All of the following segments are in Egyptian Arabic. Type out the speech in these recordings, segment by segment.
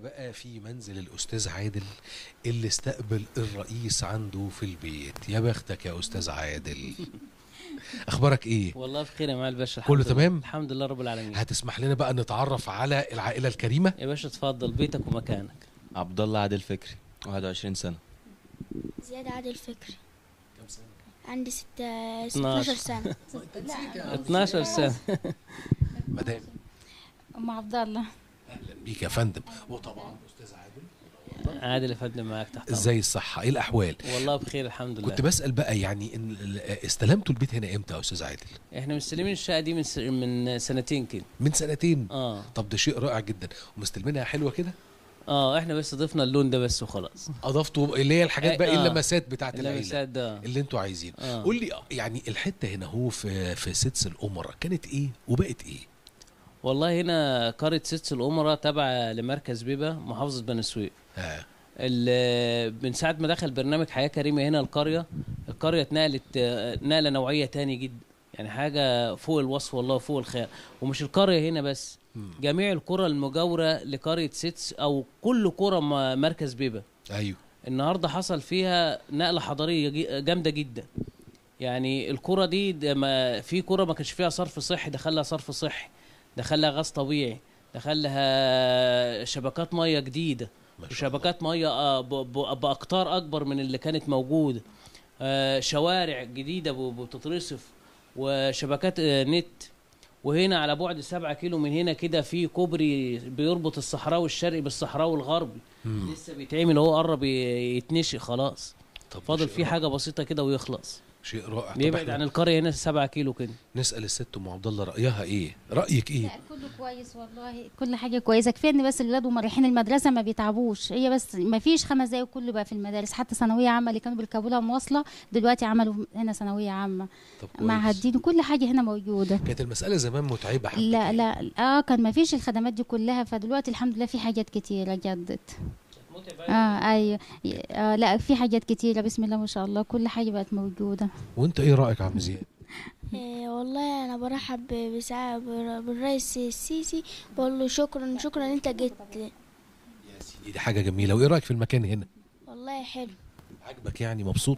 بقى في منزل الأستاذ عادل اللي استقبل الرئيس عنده في البيت يا بختك يا أستاذ عادل أخبارك إيه؟ والله بخير يا معالي الباشا كله الحمد لله. تمام؟ الحمد لله رب العالمين هتسمح لنا بقى نتعرف على العائلة الكريمة؟ يا باشا اتفضل بيتك ومكانك عبد الله عادل فكري 21 سنة زياد عادل فكري كم سنة؟ عندي ستة 12 16 سنة 12 سنة مدام ام عبد الله أهلا بيك يا فندم وطبعا أستاذ عادل عادل يا فندم معاك تحت أمرك. إزاي الصحة؟ إيه الأحوال؟ والله بخير الحمد لله كنت بسأل بقى يعني إن ال- استلمتوا البيت هنا إمتى يا أستاذ عادل؟ احنا مستلمين الشقه دي من س... من سنتين كده من سنتين اه طب ده شيء رائع جدا ومستلمينها حلوة كده؟ اه احنا بس ضفنا اللون ده بس وخلاص أضفتوا اللي هي الحاجات بقى آه. اللمسات بتاعت العيلة اللمسات ده اللي انتوا عايزينه آه. قول لي يعني الحته هنا هو في في سدس الامراء كانت ايه وبقت ايه والله هنا قريه ست الامراء تابعه لمركز بيبه محافظه بني سويف ها ال- من ساعه ما دخل برنامج حياه كريمه هنا القريه القريه اتنقلت آه، نقله نوعيه تاني جدا يعني حاجه فوق الوصف والله فوق الخيال ومش القريه هنا بس مم. جميع القرى المجاوره لقريه سيتس او كل قرى م- مركز بيبه ايوه النهارده حصل فيها نقله حضاريه جي- جامده جدا يعني الكره دي ده ما في كره ما كانش فيها صرف صحي دخلها صرف صحي دخلها غاز طبيعي دخلها شبكات ميه جديده ما شاء الله. وشبكات ميه آه، ب- ب- باقطار اكبر من اللي كانت موجوده آه، شوارع جديده ب- بتترصف وشبكات آه، نت وهنا على بعد سبعة كيلو من هنا كده في كوبري بيربط الصحراوي الشرقي بالصحراوي الغربي مم. لسه بيتعمل هو قرب ي- يتنشئ خلاص طب فاضل شيء فيه رائع. حاجه بسيطه كده ويخلص شيء رائع طب بيبعد إحنا عن القريه هنا 7 كيلو كده نسال الست ام عبد الله رايها ايه رايك ايه لا كله كويس والله كل حاجه كويسه كفايه ان بس الولاد وهم رايحين المدرسه ما بيتعبوش هي بس ما فيش خمس دقايق كله بقى في المدارس حتى ثانويه عامه اللي كانوا بيركبوا لها مواصله دلوقتي عملوا هنا ثانويه عامه طب كويس معهدين كل حاجه هنا موجوده كانت المساله زمان متعبه حبتين لا لا اه كان ما فيش الخدمات دي كلها فدلوقتي الحمد لله في حاجات كتيره جدت اه ايوه آه لا في حاجات كتيره بسم الله ما شاء الله كل حاجه بقت موجوده وانت ايه رايك يا عم زياد إيه والله انا برحب بسع- بر- بالرئيس السيسي بقول له شكرا شكرا انت جيت يا سيدي دي حاجه جميله وايه رايك في المكان هنا والله حلو عجبك يعني مبسوط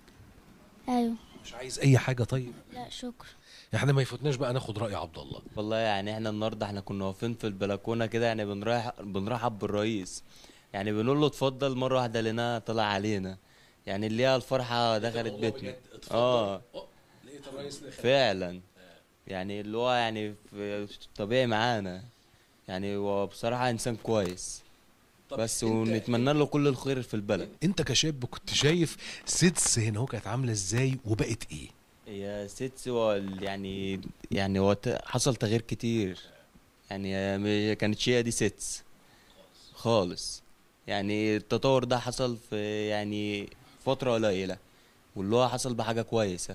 ايوه مش عايز اي حاجه طيب لا شكرا احنا ما يفوتناش بقى ناخد راي عبد الله والله يعني احنا النهارده احنا كنا واقفين في البلكونه كده يعني بنرحب بنرحب بالرئيس يعني بنقول له اتفضل مره واحده لنا طلع علينا يعني اللي هي الفرحه دخلت بيتنا اه لقيت الرئيس فعلا يعني اللي هو يعني في- طبيعي معانا يعني هو بصراحه انسان كويس بس ونتمنى له كل الخير في البلد انت كشاب كنت شايف سدس هنا هو كانت عامله ازاي وبقت ايه هي ست هو ال- يعني يعني هو ت- حصل تغيير كتير يعني هي ما كانتش هي دي ست خالص يعني التطور ده حصل في يعني فترة قليلة واللي هو حصل بحاجة كويسة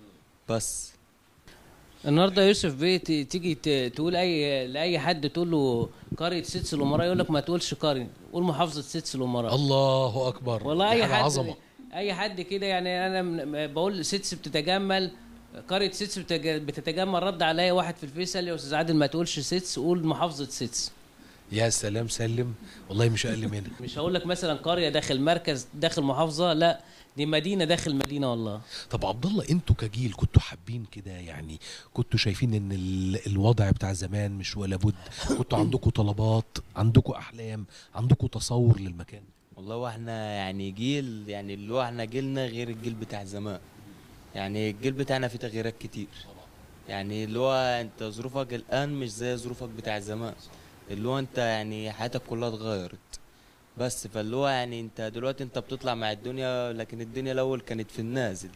بس النهارده يوسف بيه ت- تيجي ت- تقول اي لاي حد تقول له قريه سيتس الامراء يقول لك ما تقولش قريه قول محافظه سيتس الامراء الله اكبر والله دي اي حاجة حد عظمه اي حد كده يعني انا من- بقول سيتس بتتجمل قريه سيتس بتج- بتتجمل رد عليا واحد في الفيس قال لي يا استاذ عادل ما تقولش سيتس قول محافظه سيتس يا سلام سلم والله مش اقل منها مش هقول لك مثلا قريه داخل مركز داخل محافظه لا دي مدينه داخل مدينه والله طب عبد الله انتوا كجيل كنتوا حابين كده يعني كنتوا شايفين ان ال- الوضع بتاع زمان مش ولا بد كنتوا عندكم طلبات عندكم احلام عندكم تصور للمكان والله واحنا يعني جيل يعني اللي هو احنا جيلنا غير الجيل بتاع زمان يعني الجيل بتاعنا فيه تغييرات كتير يعني اللي هو انت ظروفك الان مش زي ظروفك بتاع زمان اللي هو انت يعني حياتك كلها اتغيرت بس فاللي هو يعني انت دلوقتي انت بتطلع مع الدنيا لكن الدنيا الاول كانت في النازل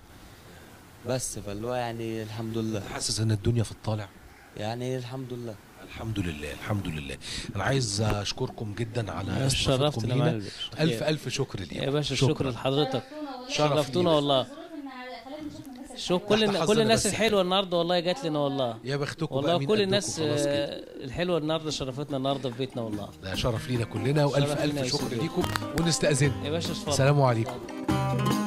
بس فاللي هو يعني الحمد لله حاسس ان الدنيا في الطالع يعني الحمد لله الحمد لله الحمد لله انا عايز اشكركم جدا على استضافتكم شرفتنا معاك لينا الف الف شكر ليك يا باشا شكرا لحضرتك شرف شرفتونا لينا. والله شوف كل تحت الن- حظنا كل الناس بس الحلوه النهارده والله جات لنا والله يا بختكم بقى والله مين كل قدكم الناس خلاص كده. آه، الحلوه النهارده شرفتنا النهارده في بيتنا والله ده شرف لينا كلنا والف شرف لينا الف يا شكر سيدي. ليكم ونستاذن يا باشا اتفضل السلام عليكم